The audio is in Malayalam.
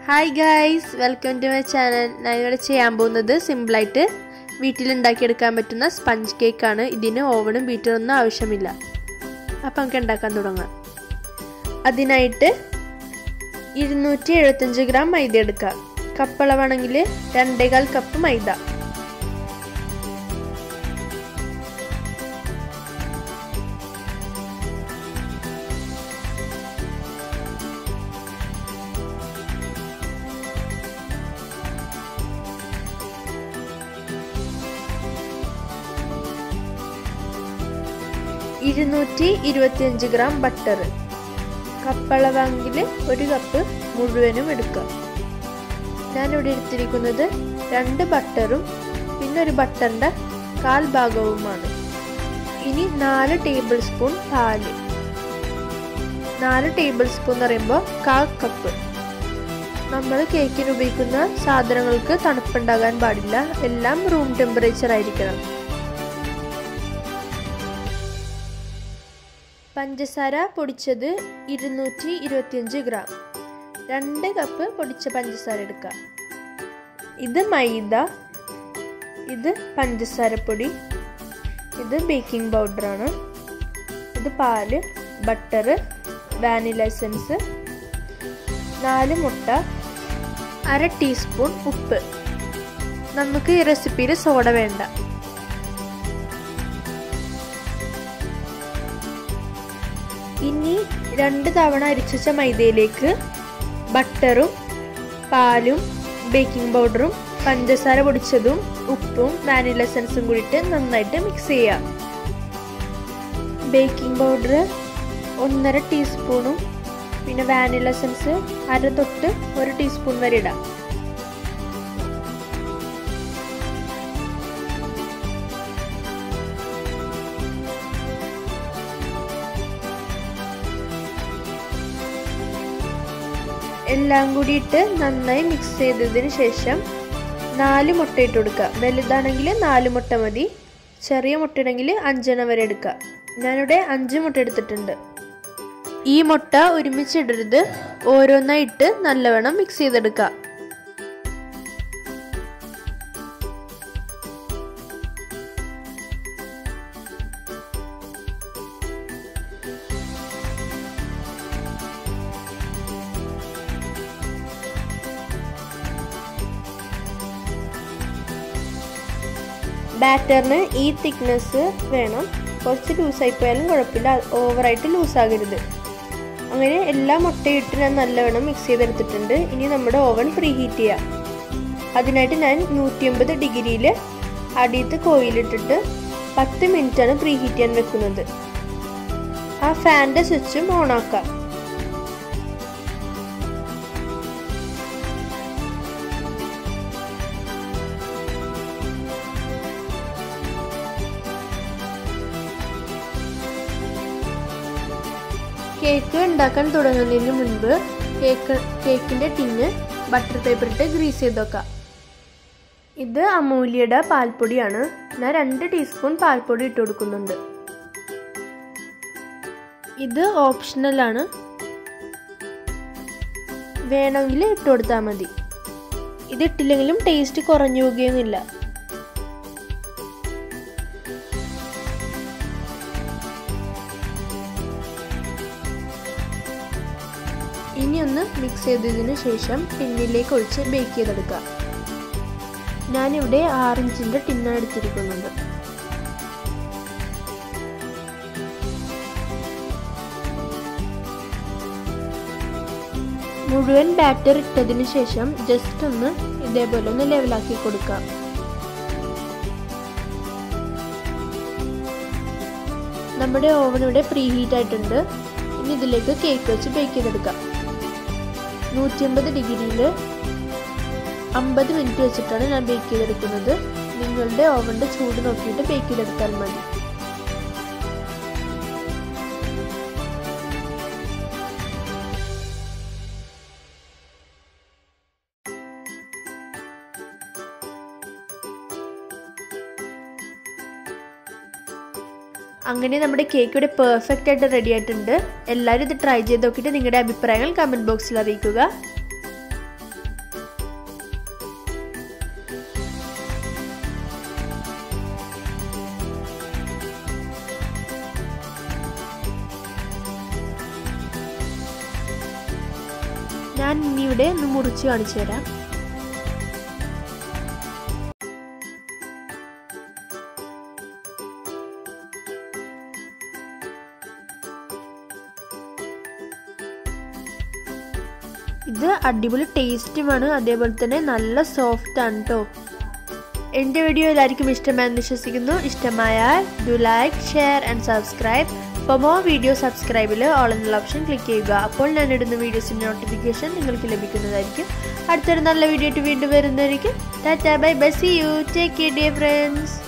hi guys welcome to my channel ഞാൻ ഇവിടെ ചെയ്യാൻ പോകുന്നത് സിമ്പിളായിട്ട് വീട്ടിലുണ്ടാക്കിയെടുക്കാൻ പറ്റുന്ന സ്പഞ്ച് കേക്കാണ് ഇതിന് ഓവണും ബീറ്ററൊന്നും ആവശ്യമില്ല അപ്പം നമുക്ക് ഉണ്ടാക്കാൻ തുടങ്ങാം അതിനായിട്ട് ഇരുന്നൂറ്റി എഴുപത്തഞ്ച് ഗ്രാം മൈദ എടുക്കുക കപ്പളവാണെങ്കിൽ രണ്ടേകാൽ കപ്പ് മൈദ ഇരുന്നൂറ്റി ഇരുപത്തിയഞ്ച് ഗ്രാം ബട്ടർ കപ്പളവാങ്കിൽ ഒരു കപ്പ് മുഴുവനും എടുക്കുക ഞാനിവിടെ എടുത്തിരിക്കുന്നത് രണ്ട് ബട്ടറും പിന്നെ ഒരു ബട്ടറിൻ്റെ കാൽ ഭാഗവുമാണ് ഇനി നാല് ടേബിൾ സ്പൂൺ പാല് നാല് ടേബിൾ സ്പൂൺ എന്ന് പറയുമ്പോൾ കാൽ കപ്പ് നമ്മൾ കേക്കിന് ഉപയോഗിക്കുന്ന സാധനങ്ങൾക്ക് തണുപ്പുണ്ടാകാൻ പാടില്ല എല്ലാം റൂം ടെമ്പറേച്ചർ ആയിരിക്കണം പഞ്ചസാര പൊടിച്ചത് ഇരുന്നൂറ്റി ഇരുപത്തിയഞ്ച് ഗ്രാം രണ്ട് കപ്പ് പൊടിച്ച പഞ്ചസാര എടുക്കുക ഇത് മൈദ ഇത് പഞ്ചസാരപ്പൊടി ഇത് ബേക്കിംഗ് പൗഡറാണ് ഇത് പാല് ബട്ടർ വാനില എസൻസ് നാല് മുട്ട അര ടീസ്പൂൺ ഉപ്പ് നമുക്ക് ഈ റെസിപ്പിയിൽ സോഡ വേണ്ട ഇനി രണ്ട് തവണ അരിച്ചുവെച്ച മൈദയിലേക്ക് ബട്ടറും പാലും ബേക്കിംഗ് പൗഡറും പഞ്ചസാര പൊടിച്ചതും ഉപ്പും വാനില എസൻസും കൂടിയിട്ട് നന്നായിട്ട് മിക്സ് ചെയ്യാം ബേക്കിംഗ് പൗഡർ ഒന്നര ടീസ്പൂണും പിന്നെ വാനില എസൻസ് അര തൊട്ട് ഒരു ടീസ്പൂൺ വരെ ഇടാം എല്ലാം കൂടി ഇട്ട് നന്നായി മിക്സ് ചെയ്തതിന് ശേഷം നാല് മുട്ട ഇട്ട് കൊടുക്കുക വലുതാണെങ്കിൽ നാല് മുട്ട മതി ചെറിയ മുട്ടയാണെങ്കിൽ അഞ്ചെണ്ണം വരെ എടുക്കുക ഞാനിവിടെ അഞ്ച് മുട്ട എടുത്തിട്ടുണ്ട് ഈ മുട്ട ഒരുമിച്ചിടരുത് ഓരോന്നായിട്ട് നല്ലവണ്ണം മിക്സ് ചെയ്തെടുക്കുക ബാറ്ററിന് ഈ തിക്നെസ് വേണം കുറച്ച് ലൂസായി പോയാലും കുഴപ്പമില്ല ഓവറായിട്ട് ലൂസാകരുത് അങ്ങനെ എല്ലാ മുട്ടയിട്ട് ഞാൻ നല്ലവണ്ണം മിക്സ് ചെയ്തെടുത്തിട്ടുണ്ട് ഇനി നമ്മുടെ ഓവൻ പ്രീ ഹീറ്റ് ചെയ്യാം അതിനായിട്ട് ഞാൻ നൂറ്റി അമ്പത് ഡിഗ്രിയിൽ അടിയത്ത് കോയിലിട്ടിട്ട് പത്ത് മിനിറ്റാണ് പ്രീ ഹീറ്റ് ചെയ്യാൻ വെക്കുന്നത് ആ ഫാൻ്റെ സ്വിച്ചും ഓണാക്കാം കേക്ക് ഉണ്ടാക്കാൻ തുടങ്ങുന്നതിന് മുൻപ് കേക്ക് കേക്കിൻ്റെ ടിന്ന് ബട്ടർ പേപ്പർ ഇട്ട് ഗ്രീസ് ചെയ്ത് വെക്കാം ഇത് അമൂല്യയുടെ പാൽപ്പൊടിയാണ് ഞാൻ രണ്ട് ടീസ്പൂൺ പാൽപ്പൊടി ഇട്ട് കൊടുക്കുന്നുണ്ട് ഇത് ഓപ്ഷണലാണ് വേണമെങ്കിൽ ഇട്ട് കൊടുത്താൽ മതി ഇത് ഇട്ടില്ലെങ്കിലും ടേസ്റ്റ് കുറഞ്ഞു പോകുകയൊന്നുമില്ല ഇനി ഒന്ന് മിക്സ് ചെയ്തതിന് ശേഷം ടിന്നിലേക്ക് ഒഴിച്ച് ബേക്ക് ചെയ്തെടുക്കുക ഞാനിവിടെ ആറ് ഇഞ്ചിൻ്റെ ടിന്നാണ് എടുത്തിരിക്കുന്നത് മുഴുവൻ ബാറ്റർ ഇട്ടതിന് ശേഷം ജസ്റ്റ് ഒന്ന് ഇതേപോലെ ഒന്ന് ലെവലാക്കി കൊടുക്കാം നമ്മുടെ ഓവൻ ഇവിടെ പ്രീ ഹീറ്റ് ആയിട്ടുണ്ട് ഇനി ഇതിലേക്ക് കേക്ക് വെച്ച് ബേക്ക് ചെയ്തെടുക്കാം നൂറ്റി അമ്പത് ഡിഗ്രിയിൽ അമ്പത് മിനിറ്റ് വെച്ചിട്ടാണ് ഞാൻ ബേക്ക് ചെയ്തെടുക്കുന്നത് നിങ്ങളുടെ ഓവൻ്റെ ചൂട് നോക്കിയിട്ട് ബേക്ക് ചെയ്തെടുത്താൽ മതി അങ്ങനെ നമ്മുടെ കേക്ക് ഇവിടെ പെർഫെക്റ്റ് ആയിട്ട് റെഡി ആയിട്ടുണ്ട് എല്ലാവരും ഇത് ട്രൈ ചെയ്ത് നോക്കിയിട്ട് നിങ്ങളുടെ അഭിപ്രായങ്ങൾ കമൻറ്റ് ബോക്സിൽ അറിയിക്കുക ഞാൻ ഇനി ഇവിടെ ഒന്ന് മുറിച്ച് കാണിച്ചു തരാം ഇത് അടിപൊളി ടേസ്റ്റുമാണ് അതേപോലെ തന്നെ നല്ല സോഫ്റ്റ് ആണ് കേട്ടോ എൻ്റെ വീഡിയോ എല്ലാവർക്കും ഇഷ്ടമായെന്ന് വിശ്വസിക്കുന്നു ഇഷ്ടമായാൽ do like share and subscribe for more video സബ്സ്ക്രൈബിൽ ഓൾ എന്നുള്ള ഓപ്ഷൻ ക്ലിക്ക് ചെയ്യുക അപ്പോൾ ഞാൻ ഇടുന്ന വീഡിയോസിൻ്റെ നോട്ടിഫിക്കേഷൻ നിങ്ങൾക്ക് ലഭിക്കുന്നതായിരിക്കും അടുത്തൊരു നല്ല വീഡിയോ ആയിട്ട് വീണ്ടും വരുന്നതായിരിക്കും tata bye bye see you take care dear friends